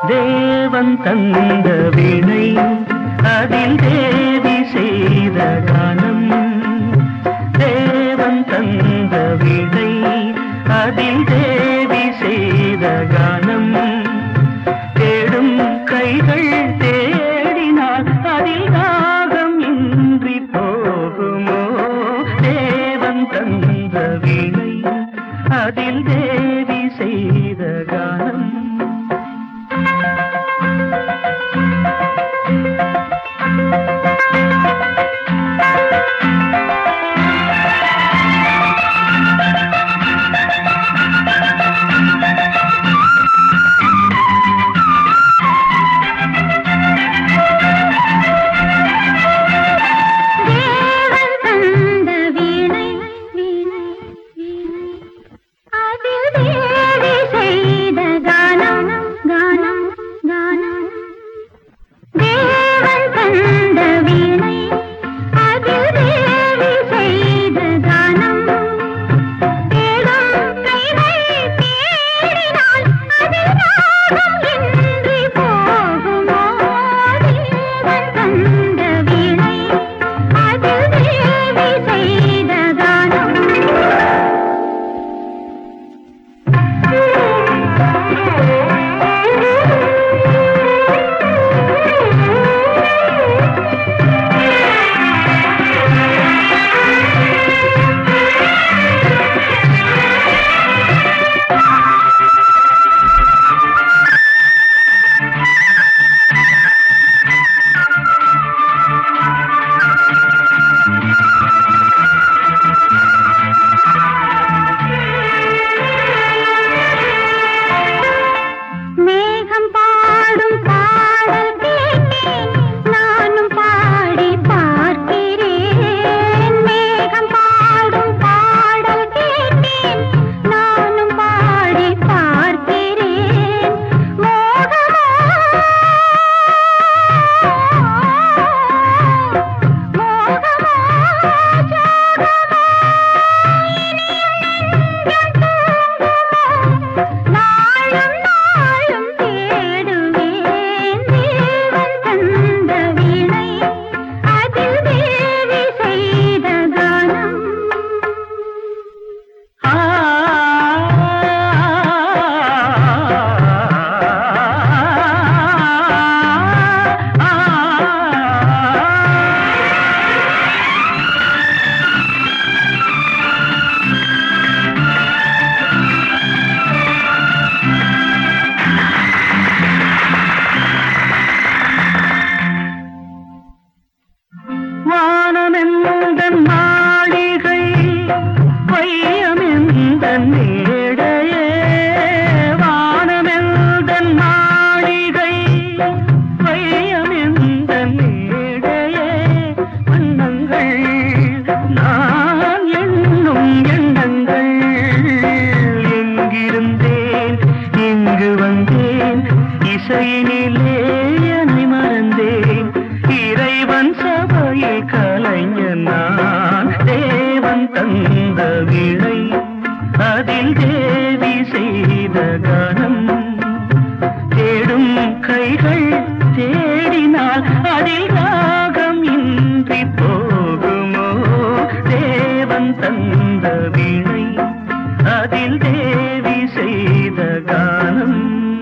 தேவன் தந்த வீணை அதில் தேவி செய்த கானம் தேவன் தந்த வீணை அதில் தேவி செய்த கானம் தேடும் கைகள் தேடினால் அதில் ராகம் இன்றி போகுமோ தேவன் தந்த வீணை அதில் தேவி செய்த கானம் தேவன் தந்த வீணை வீணை வீணை அதில் தேவி செய்த கானம் கானம் கானம் தேவன் தந்த வீணை அதில் தேவி செய்த கானம் தேடும் கைகள் தேடினால் அதில் ராகம் இன்றி போகுமோ தேவன் தந்த வீணை அதில் தேவி செய்த கானம் மேகம் பாடும் பாடல் கேட்டேன் நானும் பாடி பார்க்கிறேன் மேகம் பாடும் பாடல் கேட்டேன் நானும் பாடி பார்க்கிறேன் மோகமோ மோகமோ நாளும் நாளும் தேடுவேன் தேவன் தந்த வீணை அதில் தேவி செய்த கானம் ஆ வானமெந்தன் மாளிகை வையமெந்தன் மேடையே வானமெந்தன் மாளிகை வையமெந்தன் மேடையே வண்ணங்கள் நான் எண்ணும் எண்ணங்கள் எங்கிருந்தேன் இங்கு வந்தேன் இசையினிலே என்னை மறந்தேன் இறைவன் சபையில் கலைஞன் நான் தேவன் தந்த விழை அதில் தேவி செய்த கானம் தேடும் கைகள் தேடினால் அதில் ராகம் இன்றி போகுமோ தேவன் தந்த வீணை அதில் தேவி செய்த கானம்